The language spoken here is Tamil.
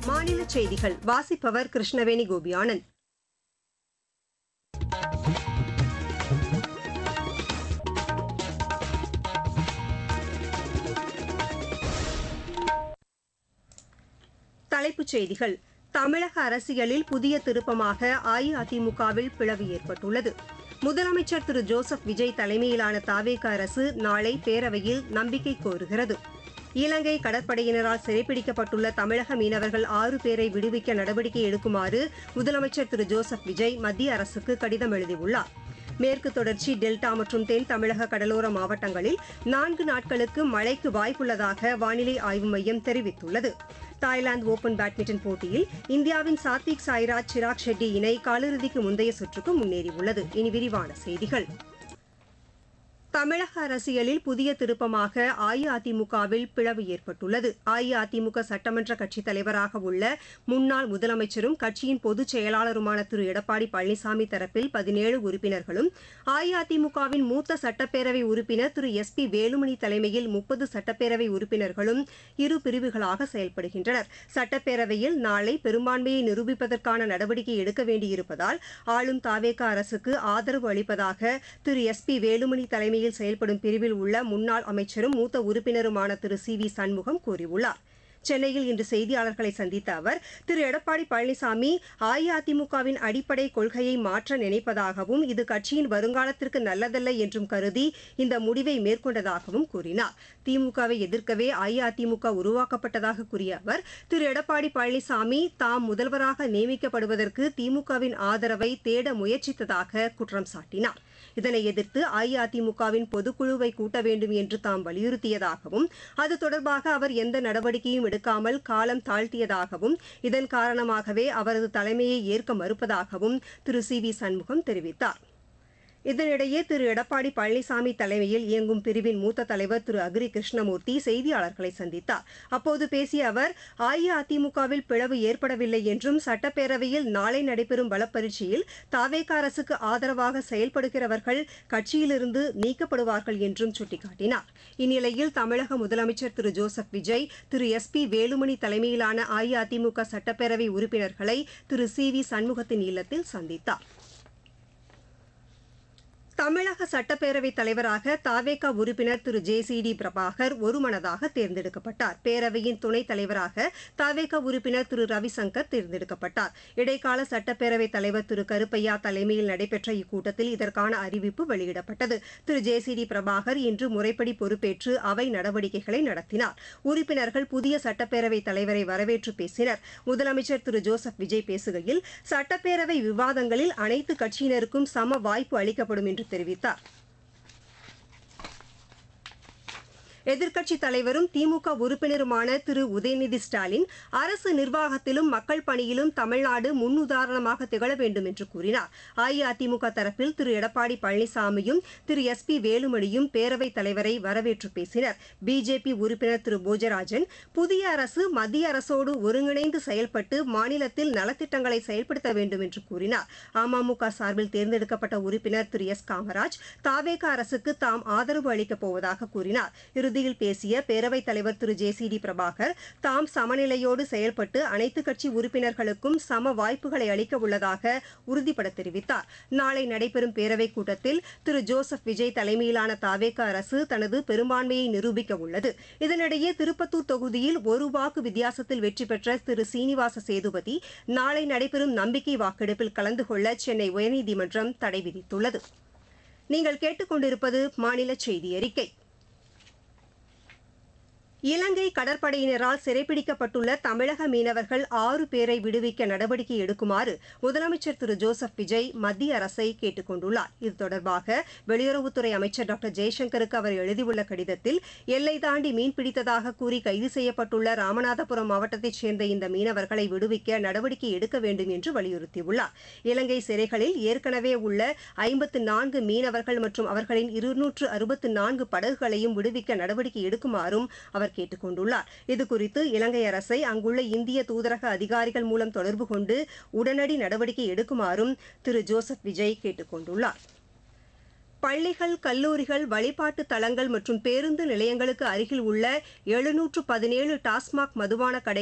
மாநில செய்திகள் வாசிப்பவர் கிருஷ்ணவேணி கோபியானந்த் தலைப்புச் செய்திகள் தமிழக அரசியலில் புதிய திருப்பமாக அஇஅதிமுகவில் பிளவு ஏற்பட்டுள்ளது முதலமைச்சர் திரு ஜோசப் விஜய் தலைமையிலான தாவேக அரசு நாளை பேரவையில் நம்பிக்கை கோருகிறது இலங்கை கடற்படையினரால் சிறைப்பிடிக்கப்பட்டுள்ள தமிழக மீனவர்கள் ஆறு பேரை விடுவிக்க நடவடிக்கை எடுக்குமாறு முதலமைச்சர் திரு ஜோசப் விஜய் மத்திய அரசுக்கு கடிதம் எழுதியுள்ளார் மேற்கு தொடர்ச்சி டெல்டா மற்றும் தென் தமிழக கடலோர மாவட்டங்களில் நான்கு நாட்களுக்கு மழைக்கு வாய்ப்புள்ளதாக வானிலை ஆய்வு மையம் தெரிவித்துள்ளது தாய்லாந்து ஓபன் பேட்மிண்டன் போட்டியில் இந்தியாவின் சாத்விக் சாய்ராஜ் சிராக் ஷெட்டி இணை காலிறுதிக்கு முந்தைய சுற்றுக்கு முன்னேறியுள்ளது இனி விரிவான செய்திகள் தமிழக அரசியலில் புதிய திருப்பமாக அஇஅதிமுகவில் பிளவு ஏற்பட்டுள்ளது அஇஅதிமுக சட்டமன்ற கட்சித் தலைவராக உள்ள முன்னாள் முதலமைச்சரும் கட்சியின் பொதுச் செயலாளருமான திரு எடப்பாடி பழனிசாமி தரப்பில் பதினேழு உறுப்பினர்களும் அஇஅதிமுகவின் மூத்த சட்டப்பேரவை உறுப்பினர் திரு எஸ் பி வேலுமணி தலைமையில் முப்பது சட்டப்பேரவை உறுப்பினர்களும் இரு பிரிவுகளாக செயல்படுகின்றனர் சட்டப்பேரவையில் நாளை பெரும்பான்மையை நிரூபிப்பதற்கான நடவடிக்கை எடுக்க வேண்டியிருப்பதால் ஆளும் தாவேக அரசுக்கு ஆதரவு அளிப்பதாக திரு எஸ் பி வேலுமணி தலைமையில் தலைமையில் செயல்படும் பிரிவில் உள்ள முன்னாள் அமைச்சரும் மூத்த உறுப்பினருமான திரு சி வி சண்முகம் கூறியுள்ளார் சென்னையில் இன்று செய்தியாளர்களை சந்தித்த அவர் திரு எடப்பாடி பழனிசாமி அஇஅதிமுகவின் அடிப்படை கொள்கையை மாற்ற நினைப்பதாகவும் இது கட்சியின் வருங்காலத்திற்கு நல்லதல்ல என்றும் கருதி இந்த முடிவை மேற்கொண்டதாகவும் கூறினார் திமுகவை எதிர்க்கவே அஇஅதிமுக உருவாக்கப்பட்டதாக கூறிய அவர் திரு எடப்பாடி பழனிசாமி தாம் முதல்வராக நியமிக்கப்படுவதற்கு திமுகவின் ஆதரவை தேட முயற்சித்ததாக குற்றம் சாட்டினார் இதனை எதிர்த்து அஇஅதிமுகவின் பொதுக்குழுவை கூட்ட வேண்டும் என்று தாம் வலியுறுத்தியதாகவும் அது தொடர்பாக அவர் எந்த நடவடிக்கையும் எடுக்காமல் காலம் தாழ்த்தியதாகவும் இதன் காரணமாகவே அவரது தலைமையை ஏற்க மறுப்பதாகவும் திரு சி வி சண்முகம் தெரிவித்தார் இதனிடையே திரு எடப்பாடி பழனிசாமி தலைமையில் இயங்கும் பிரிவின் மூத்த தலைவர் திரு அக்ரி கிருஷ்ணமூர்த்தி செய்தியாளர்களை சந்தித்தார் அப்போது பேசிய அவர் அஇஅதிமுகவில் பிளவு ஏற்படவில்லை என்றும் சட்டப்பேரவையில் நாளை நடைபெறும் பலப்பரீட்சையில் தாவேக அரசுக்கு ஆதரவாக செயல்படுகிறவர்கள் கட்சியிலிருந்து நீக்கப்படுவார்கள் என்றும் சுட்டிக்காட்டினார் இந்நிலையில் தமிழக முதலமைச்சர் திரு ஜோசப் விஜய் திரு எஸ் பி வேலுமணி தலைமையிலான அஇஅதிமுக சட்டப்பேரவை உறுப்பினர்களை திரு சி வி சண்முகத்தின் இல்லத்தில் சந்தித்தார் தமிழக சட்டப்பேரவைத் தலைவராக தாவேகா உறுப்பினர் Thiru J C D Prabhakar ஒருமனதாக தேர்ந்தெடுக்கப்பட்டார் பேரவையின் துணைத் தலைவராக தாவேகா உறுப்பினர் திரு ரவிசங்கர் தேர்ந்தெடுக்கப்பட்டார் இடைக்கால சட்டப்பேரவைத் தலைவர் திரு கருப்பையா தலைமையில் நடைபெற்ற இக்கூட்டத்தில் இதற்கான அறிவிப்பு வெளியிடப்பட்டது Thiru J C D Prabhakar இன்று முறைப்படி பொறுப்பேற்று அவை நடவடிக்கைகளை நடத்தினார் உறுப்பினர்கள் புதிய சட்டப்பேரவைத் தலைவரை வரவேற்று பேசினர் முதலமைச்சர் திரு ஜோசப் விஜய் பேசுகையில் சட்டப்பேரவை விவாதங்களில் அனைத்து கட்சியினருக்கும் சம வாய்ப்பு அளிக்கப்படும் என்று தெரிவித்தார் எதிர்க்கட்சித் தலைவரும் திமுக உறுப்பினருமான திரு உதயநிதி ஸ்டாலின் அரசு நிர்வாகத்திலும் மக்கள் பணியிலும் தமிழ்நாடு முன்னுதாரணமாக திகழ வேண்டும் என்று கூறினார் அஇஅதிமுக தரப்பில் திரு எடப்பாடி பழனிசாமியும் திரு எஸ் பி வேலுமணியும் பேரவைத் தலைவரை வரவேற்று பேசினர் பிஜேபி உறுப்பினர் திரு போஜராஜன் புதிய அரசு மத்திய அரசோடு ஒருங்கிணைந்து செயல்பட்டு மாநிலத்தில் நலத்திட்டங்களை செயல்படுத்த வேண்டும் என்று கூறினார் அமமுக சார்பில் தேர்ந்தெடுக்கப்பட்ட உறுப்பினர் திரு எஸ் காமராஜ் தாவேக அரசுக்கு தாம் ஆதரவு அளிக்கப் போவதாக கூறினார் இறுதியில் பேசிய பேரவைத் தலைவர் Thiru J C D Prabhakar தாம் சமநிலையோடு செயல்பட்டு அனைத்து கட்சி உறுப்பினர்களுக்கும் சம வாய்ப்புகளை அளிக்க உள்ளதாக உறுதிபட தெரிவித்தார் நாளை நடைபெறும் பேரவைக் கூட்டத்தில் திரு ஜோசப் விஜய் தலைமையிலான தாவேக அரசு தனது பெரும்பான்மையை நிரூபிக்க உள்ளது இதனிடையே திருப்பத்தூர் தொகுதியில் ஒரு வாக்கு வித்தியாசத்தில் வெற்றி பெற்ற திரு சீனிவாச சேதுபதி நாளை நடைபெறும் நம்பிக்கை வாக்கெடுப்பில் கலந்து கொள்ள சென்னை உயர்நீதிமன்றம் தடை விதித்துள்ளது நீங்கள் கேட்டுக்கொண்டிருப்பது மாநில செய்தி அறிக்கை இலங்கை கடற்படையினரால் சிறைப்பிடிக்கப்பட்டுள்ள தமிழக மீனவர்கள் ஆறு பேரை விடுவிக்க நடவடிக்கை எடுக்குமாறு முதலமைச்சர் திரு ஜோசப் விஜய் மத்திய அரசை கேட்டுக் கொண்டுள்ளார் இது தொடர்பாக வெளியுறவுத்துறை அமைச்சர் டாக்டர் ஜெய்சங்கருக்கு அவர் எழுதியுள்ள கடிதத்தில் எல்லை தாண்டி மீன் பிடித்ததாக கூறி கைது செய்யப்பட்டுள்ள ராமநாதபுரம் மாவட்டத்தைச் சேர்ந்த இந்த மீனவர்களை விடுவிக்க நடவடிக்கை எடுக்க வேண்டும் என்று வலியுறுத்தியுள்ளார் இலங்கை சிறைகளில் ஏற்கனவே உள்ள ஐம்பத்து நான்கு மீனவர்கள் மற்றும் அவர்களின் இருநூற்று அறுபத்து நான்கு படகுகளையும் விடுவிக்க நடவடிக்கை எடுக்குமாறும் அவர் கேட்டுக் கொண்டுள்ளார் இதுகுறித்து இலங்கை அரசை அங்குள்ள இந்திய தூதரக அதிகாரிகள் மூலம் தொடர்பு கொண்டு உடனடி நடவடிக்கை எடுக்குமாறும் திரு ஜோசப் விஜய் கேட்டுக் கொண்டுள்ளார் பள்ளிகள் கல்லூரிகள் வழிபாட்டு தலங்கள் மற்றும் பேருந்து நிலையங்களுக்கு அருகில் உள்ள எழுநூற்று பதினேழு டாஸ்மாக் மதுபான கடை